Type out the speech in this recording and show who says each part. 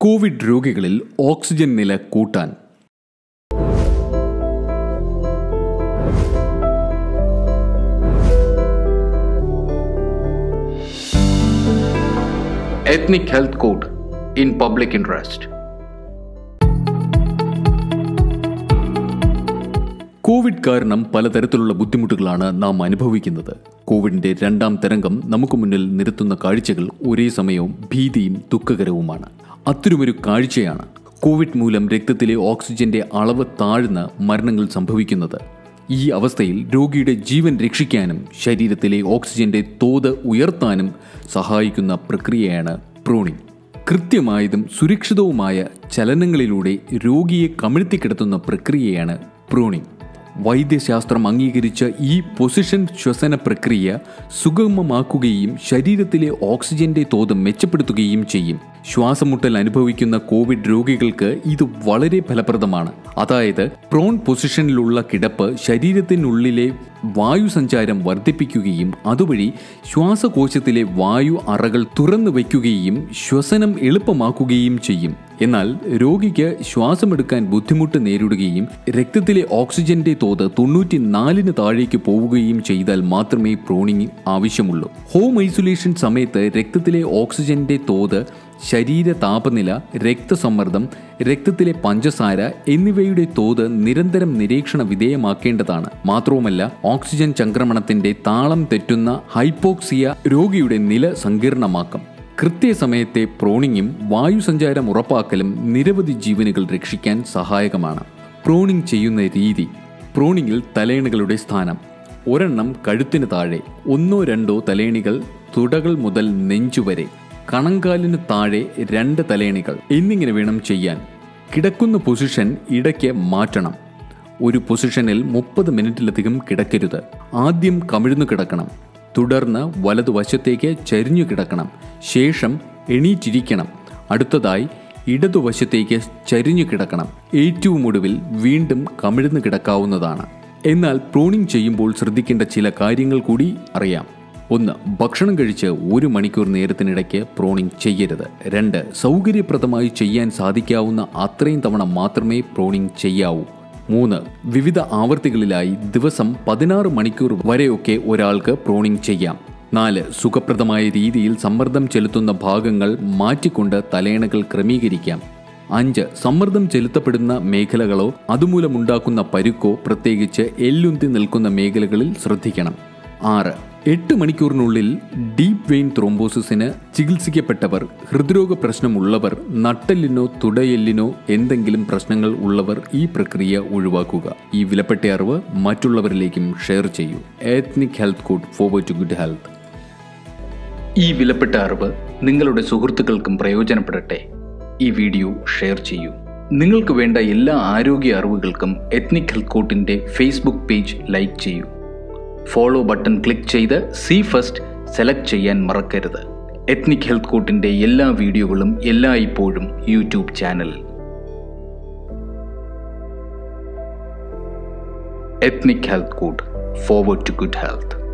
Speaker 1: Covid രോഗികളിൽ oxygen നില കൂട്ടാൻ
Speaker 2: Ethnic Health Code in Public Interest.
Speaker 1: Covid കാരണം പലതരത്തിലുള്ള ബുദ്ധിമുട്ടുകളാണ് നാം അനുഭവിക്കുന്നത് കോവിഡിന്റെ രണ്ടാം തരംഗം നമുക്ക് മുന്നിൽ നിരത്തുന്ന കാഴ്ചകൾ ഒരേ സമയവും ഭീതിയും ദുഃഖകരവുമാണ് അത്തരമൊരു കാഴ്ചയാണ് കോവിഡ് മൂലം രക്തത്തിലെ ഓക്സിജന്റെ അളവ് താഴ്ന്ന മരണങ്ങൾ സംഭവിക്കുന്നത് ഈ അവസ്ഥയിൽ രോഗിയുടെ ജീവൻ രക്ഷിക്കാനും ശരീരത്തിലെ ഓക്സിജന്റെ തോത് ഉയർത്താനും സഹായിക്കുന്ന പ്രക്രിയയാണ് പ്രോണിംഗ് കൃത്യമായതും സുരക്ഷിതവുമായ ചലനങ്ങളിലൂടെ രോഗിയെ കമിഴ്ത്തിക്കിടത്തുന്ന പ്രക്രിയയാണ് പ്രൂണിംഗ് വൈദ്യശാസ്ത്രം അംഗീകരിച്ച ഈ പൊസിഷൻ ശ്വസന പ്രക്രിയ സുഗമമാക്കുകയും ശരീരത്തിലെ ഓക്സിജന്റെ തോത് മെച്ചപ്പെടുത്തുകയും ചെയ്യും ശ്വാസമുട്ടൽ അനുഭവിക്കുന്ന കോവിഡ് രോഗികൾക്ക് ഇത് വളരെ ഫലപ്രദമാണ് അതായത് പ്രോൺ പൊസിഷനിലുള്ള കിടപ്പ് ശരീരത്തിനുള്ളിലെ വായു സഞ്ചാരം വർദ്ധിപ്പിക്കുകയും അതുവഴി ശ്വാസകോശത്തിലെ വായു അറകൾ തുറന്നു വയ്ക്കുകയും ശ്വസനം എളുപ്പമാക്കുകയും ചെയ്യും എന്നാൽ രോഗിക്ക് ശ്വാസമെടുക്കാൻ ബുദ്ധിമുട്ട് നേരിടുകയും രക്തത്തിലെ ഓക്സിജന്റെ തോത് തൊണ്ണൂറ്റി നാലിന് താഴേക്ക് പോവുകയും ചെയ്താൽ മാത്രമേ പ്രോണിംഗ് ആവശ്യമുള്ളൂ ഹോം ഐസൊലേഷൻ സമയത്ത് രക്തത്തിലെ ഓക്സിജന്റെ തോത് ശരീര താപനില രക്തസമ്മർദ്ദം രക്തത്തിലെ പഞ്ചസാര എന്നിവയുടെ തോത് നിരന്തരം നിരീക്ഷണ വിധേയമാക്കേണ്ടതാണ് മാത്രവുമല്ല ഓക്സിജൻ ചംക്രമണത്തിന്റെ താളം തെറ്റുന്ന ഹൈപ്പോക്സിയ രോഗിയുടെ നില സങ്കീർണമാക്കും കൃത്യസമയത്തെ പ്രോണിങ്ങും വായുസഞ്ചാരം ഉറപ്പാക്കലും നിരവധി ജീവനുകൾ രക്ഷിക്കാൻ സഹായകമാണ് പ്രോണിംഗ് ചെയ്യുന്ന രീതി പ്രോണിങ്ങിൽ തലേണുകളുടെ സ്ഥാനം ഒരെണ്ണം കഴുത്തിന് താഴെ ഒന്നോ രണ്ടോ തലേണികൾ തുടകൾ മുതൽ നെഞ്ചുവരെ കണങ്കാലിന് താഴെ രണ്ട് തലേണികൾ എന്നിങ്ങനെ വേണം ചെയ്യാൻ കിടക്കുന്ന പൊസിഷൻ ഇടയ്ക്ക് മാറ്റണം ഒരു പൊസിഷനിൽ മുപ്പത് മിനിറ്റിലധികം കിടക്കരുത് ആദ്യം കമിഴ്ന്നു കിടക്കണം തുടർന്ന് വലതുവശത്തേക്ക് ചരിഞ്ഞു കിടക്കണം ശേഷം എണീറ്റിരിക്കണം അടുത്തതായി ഇടതുവശത്തേക്ക് ചരിഞ്ഞു കിടക്കണം ഏറ്റവും ഒടുവിൽ വീണ്ടും കമിഴ്ന്നു കിടക്കാവുന്നതാണ് എന്നാൽ പ്രോണിംഗ് ചെയ്യുമ്പോൾ ശ്രദ്ധിക്കേണ്ട ചില കാര്യങ്ങൾ കൂടി അറിയാം ഒന്ന് ഭക്ഷണം കഴിച്ച് ഒരു മണിക്കൂർ നേരത്തിനിടയ്ക്ക് പ്രോണിംഗ് ചെയ്യരുത് രണ്ട് സൗകര്യപ്രദമായി ചെയ്യാൻ സാധിക്കാവുന്ന അത്രയും തവണ മാത്രമേ പ്രോണിംഗ് ചെയ്യാവൂ മൂന്ന് വിവിധ ആവർത്തികളിലായി ദിവസം പതിനാറ് മണിക്കൂർ വരെയൊക്കെ ഒരാൾക്ക് പ്രോണിംഗ് ചെയ്യാം നാല് സുഖപ്രദമായ രീതിയിൽ സമ്മർദ്ദം ചെലുത്തുന്ന ഭാഗങ്ങൾ മാറ്റിക്കൊണ്ട് തലേണകൾ ക്രമീകരിക്കാം അഞ്ച് സമ്മർദ്ദം ചെലുത്തപ്പെടുന്ന മേഖലകളോ അതുമൂലമുണ്ടാക്കുന്ന പരുക്കോ പ്രത്യേകിച്ച് എല്ലുന്തി നിൽക്കുന്ന മേഖലകളിൽ ശ്രദ്ധിക്കണം ആറ് എട്ട് മണിക്കൂറിനുള്ളിൽ ഡീപ് വെയിൻ ത്രോംബോസിസിന് ചികിത്സിക്കപ്പെട്ടവർ ഹൃദ്രോഗ പ്രശ്നമുള്ളവർ നട്ടെല്ലിനോ തുടയെല്ലിനോ എന്തെങ്കിലും പ്രശ്നങ്ങൾ ഉള്ളവർ ഈ പ്രക്രിയ ഒഴിവാക്കുക ഈ വിലപ്പെട്ട അറിവ് മറ്റുള്ളവരിലേക്കും ഷെയർ ചെയ്യൂ ethnic health code forward to good health
Speaker 2: ഈ വിലപ്പെട്ട അറിവ് നിങ്ങളുടെ സുഹൃത്തുക്കൾക്കും പ്രയോജനപ്പെടട്ടെ ഈ വീഡിയോ ഷെയർ ചെയ്യൂ നിങ്ങൾക്ക് വേണ്ട എല്ലാ ആരോഗ്യ അറിവുകൾക്കും എത്നിക് ഹെൽത്ത് കോട്ടിൻ്റെ ഫേസ്ബുക്ക് പേജ് ലൈക്ക് ചെയ്യൂ ഫോളോ ബട്ടൺ ക്ലിക്ക് ചെയ്ത് സി ഫസ്റ്റ് സെലക്ട് ചെയ്യാൻ മറക്കരുത് എത്നിക് ഹെൽത്ത് കോട്ടിൻ്റെ എല്ലാ വീഡിയോകളും എല്ലാ ഇപ്പോഴും യൂട്യൂബ് ചാനലിൽ ethnic health code forward to good health